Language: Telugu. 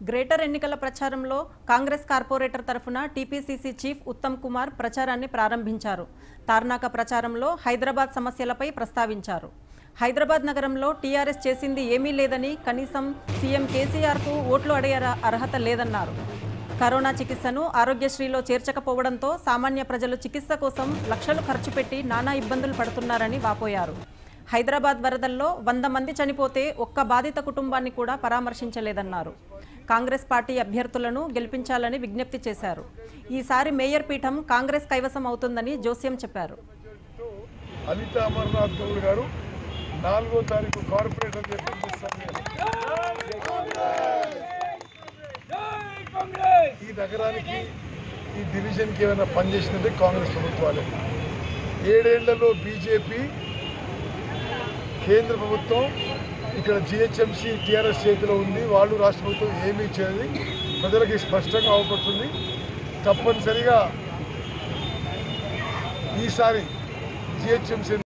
గ్రేటర్ ఎన్నికల ప్రచారంలో కాంగ్రెస్ కార్పొరేటర్ తరఫున టీపీసీసీ చీఫ్ ఉత్తమ్ కుమార్ ప్రచారాన్ని ప్రారంభించారు తార్నాక ప్రచారంలో హైదరాబాద్ సమస్యలపై ప్రస్తావించారు హైదరాబాద్ నగరంలో టీఆర్ఎస్ చేసింది ఏమీ లేదని కనీసం సీఎం కేసీఆర్కు ఓట్లు అడిగే అర- అర్హత లేదన్నారు కరోనా చికిత్సను ఆరోగ్యశ్రీలో చేర్చకపోవడంతో సామాన్య ప్రజలు చికిత్స కోసం లక్షలు ఖర్చు పెట్టి నానా ఇబ్బందులు పడుతున్నారని వాపోయారు హైదరాబాద్ వరదల్లో వంద మంది చనిపోతే ఒక్క బాధిత కుటుంబాన్ని కూడా పరామర్శించలేదన్నారు కాంగ్రెస్ పార్టీ అభ్యర్థులను గెలిపించాలని విజ్ఞప్తి చేశారు ఈసారి మేయర్ పీఠం కాంగ్రెస్ కైవసం అవుతుందని జోస్యం చెప్పారు అనిత అమర్నాథ్ గౌడ్ గారు నాలుగో తారీఖు కార్పొరేటర్ చెప్పి ఈ నగరానికి ఈ డివిజన్కి ఏమైనా పనిచేసిందంటే కాంగ్రెస్ ప్రభుత్వాలే ఏడేళ్లలో బీజేపీ కేంద్ర ప్రభుత్వం ఇక్కడ జిహెచ్ఎంసీ టీఆర్ఎస్ చేతిలో ఉంది వాళ్ళు రాష్ట్ర ప్రభుత్వం ఏమీ చేయదు ప్రజలకి స్పష్టంగా అవపడుతుంది తప్పనిసరిగా ఈసారి జిహెచ్ఎంసీ